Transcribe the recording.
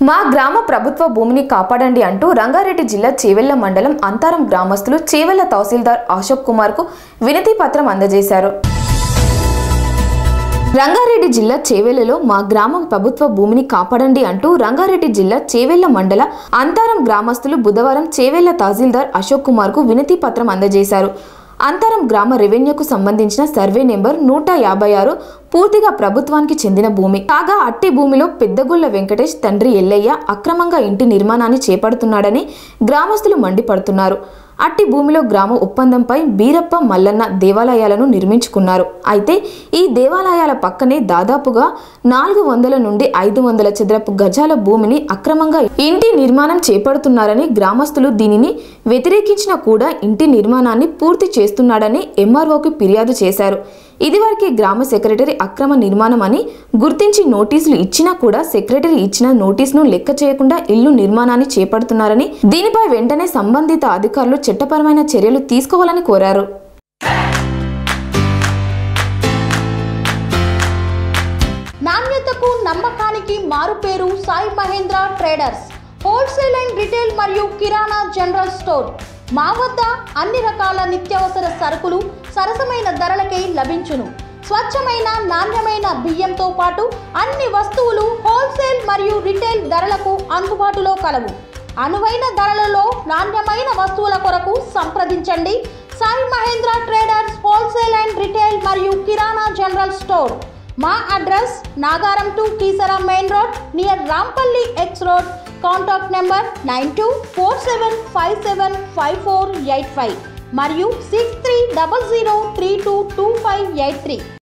మా గ్రామ ప్రభుత్వ భూమిని కాపాడండి అంటూ రంగారెడ్డి జిల్లా చేవెళ్ల మండలం అంతారం గ్రామస్తులు చేవెళ్ల తహసీల్దార్ అశోక్ కుమార్ కు వినతి పత్రం అందజేశారు రంగారెడ్డి జిల్లా చేవెళ్లలో మా గ్రామ ప్రభుత్వ భూమిని కాపాడండి అంటూ రంగారెడ్డి జిల్లా చేవెళ్ల మండల అంతారం గ్రామస్తులు బుధవారం చేవెళ్ల తహసీల్దార్ అశోక్ కుమార్ కు వినతి పత్రం అందజేశారు అంతరం గ్రామ రెవెన్యూకు సంబంధించిన సర్వే నెంబర్ నూట యాభై ఆరు పూర్తిగా ప్రభుత్వానికి చెందిన భూమి కాగా అట్టి భూమిలో పెద్దగొల్ల వెంకటేష్ తండ్రి ఎల్లయ్య అక్రమంగా ఇంటి నిర్మాణాన్ని చేపడుతున్నాడని గ్రామస్తులు మండిపడుతున్నారు అట్టి భూమిలో గ్రామ ఒప్పందంపై బీరప్ప మల్లన్న దేవాలయాలను నిర్మించుకున్నారు అయితే ఈ దేవాలయాల పక్కనే దాదాపుగా నాలుగు వందల నుండి ఐదు వందల చదరపు గజాల భూమిని అక్రమంగా ఇంటి నిర్మాణం చేపడుతున్నారని గ్రామస్తులు దీనిని వ్యతిరేకించినా కూడా ఇంటి నిర్మాణాన్ని పూర్తి చేస్తున్నాడని ఎంఆర్ఓకి ఫిర్యాదు చేశారు ఇదివరకే గ్రామ సెక్రటరీ అక్రమ నిర్మాణం అని గుర్తించి నోటీసులు ఇచ్చినా కూడా సెక్రటరీ ఇచ్చిన నోటీసును లెక్క చేయకుండా ఇల్లు నిర్మాణాన్ని చేపడుతున్నారని దీనిపై వెంటనే సంబంధిత అధికారులు చట్టపరమైన చర్యలు తీసుకోవాలని కోరారు నాణ్యతకు నమ్మకానికి మారుపేరు Sai Mahendra traders wholesale and retail మరియు కిరాణా జనరల్ స్టోర్ మా వద్ద అన్ని రకాల నిత్యావసర సరుకులు సరసమైన ధరలకే లభించును స్వచ్ఛమైన నాణ్యమైన బియ్యంతో పాటు అన్ని వస్తువులు హోల్సేల్ మరియు రిటైల్ ధరలకు అందుబాటులో కలవు అనువైన ధరలలో నాణ్యమైన వస్తువుల కొరకు సంప్రదించండి Sai Mahendra traders wholesale and retail మరియు కిరాణా జనరల్ స్టోర్ మా address Nagaram to Keesara main road near Rampally X road contact number nine two four seven five seven five four eight five మరియు six three double zero three two two five eight three